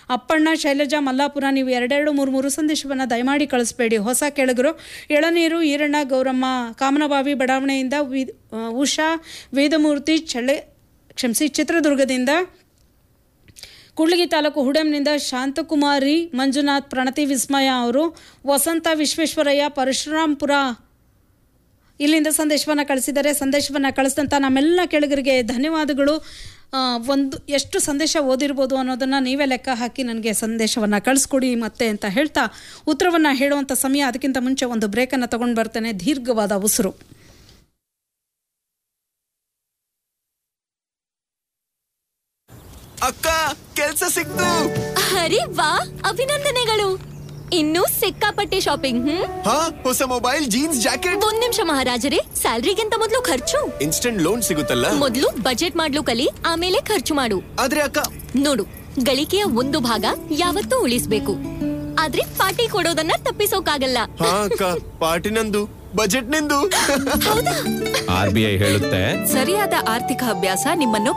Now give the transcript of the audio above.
ಅಪ್ಪಣ್ಣ ಶೈಲಜಾ ಮಲ್ಲಾಪುರ ನೀವು ಎರಡೆರಡು ಮೂರು ಮೂರು ಸಂದೇಶವನ್ನು ದಯಮಾಡಿ ಕಳಿಸ್ಬೇಡಿ ಹೊಸ ಕೆಳಗರು ಎಳನೀರು ಈರಣ್ಣ ಗೌರಮ್ಮ ಕಾಮನಬಾವಿ ಬಡಾವಣೆಯಿಂದ ವಿ ಆ, ಉಷಾ ವೇದಮೂರ್ತಿ ಚಳ್ಳೆ ಕ್ಷಮಿಸಿ ಚಿತ್ರದುರ್ಗದಿಂದ ಕೂಡ್ಲಿಗಿ ತಾಲೂಕು ಹುಡೆಂನಿಂದ ಶಾಂತಕುಮಾರಿ ಮಂಜುನಾಥ್ ಪ್ರಣತಿ ವಿಸ್ಮಯ ಅವರು ವಸಂತ ವಿಶ್ವೇಶ್ವರಯ್ಯ ಪರಶುರಾಂಪುರ ಇಲ್ಲಿಂದ ಸಂದೇಶವನ್ನು ಕಳಿಸಿದ್ದಾರೆ ಸಂದೇಶವನ್ನು ಕಳಿಸಿದಂಥ ನಮ್ಮೆಲ್ಲ ಕೆಳಗರಿಗೆ ಧನ್ಯವಾದಗಳು ಆ, ಒಂದು ಎಷ್ಟು ಸಂದೇಶ ಓದಿರ್ಬೋದು ಅನ್ನೋದನ್ನು ನೀವೇ ಲೆಕ್ಕ ಹಾಕಿ ನನಗೆ ಸಂದೇಶವನ್ನು ಕಳಿಸ್ಕೊಡಿ ಮತ್ತೆ ಅಂತ ಹೇಳ್ತಾ ಉತ್ತರವನ್ನು ಹೇಳುವಂಥ ಸಮಯ ಅದಕ್ಕಿಂತ ಮುಂಚೆ ಒಂದು ಬ್ರೇಕನ್ನು ತಗೊಂಡು ಬರ್ತೇನೆ ದೀರ್ಘವಾದ ಉಸಿರು ಅಕ್ಕ ಕೆಲ್ಸ ಸಿಕ್ತು ಅರೆ ವಾ ಅಭಿನಂದನೆಗಳು ಇನ್ನೂ ಸಿಕ್ಕಾಪಟ್ಟೆ ಶಾಪಿಂಗ್ ಹ್ಮ್ ಹಾ ಹೊಸ ಮೊಬೈಲ್ ಜೀನ್ಸ್ ಜಾಕೆಟ್ ಒಂದ್ ನಿಮಿಷ ಮಹಾರಾಜರೇ ಸ್ಯಾಲ್ರಿಗಿಂತ ಮೊದಲು ಖರ್ಚು ಇನ್ಸ್ಟೆಂಟ್ ಲೋನ್ ಸಿಗುತ್ತಲ್ಲ ಮೊದಲು ಬಜೆಟ್ ಮಾಡ್ಲು ಕಲಿ ಆಮೇಲೆ ಖರ್ಚು ಮಾಡು ಆದ್ರೆ ಅಕ್ಕ ನೋಡು ಗಳಿಕೆಯ ಒಂದು ಭಾಗ ಯಾವತ್ತೂ ಉಳಿಸ್ಬೇಕು ಆದ್ರೆ ಪಾರ್ಟಿ ಕೊಡೋದನ್ನ ತಪ್ಪಿಸೋಕಾಗಲ್ಲ ಹಾ ಅಕ್ಕ ಪಾರ್ಟಿ ನಂದು ಬಜೆಟ್ ನಿಂದು ಹೌದಾ ಆರ್ ಬಿ ಐ ಹೇಳುತ್ತೆ ಸರಿಯಾದ ಆರ್ಥಿಕ ಅಭ್ಯಾಸ ನಿಮ್ಮನ್ನು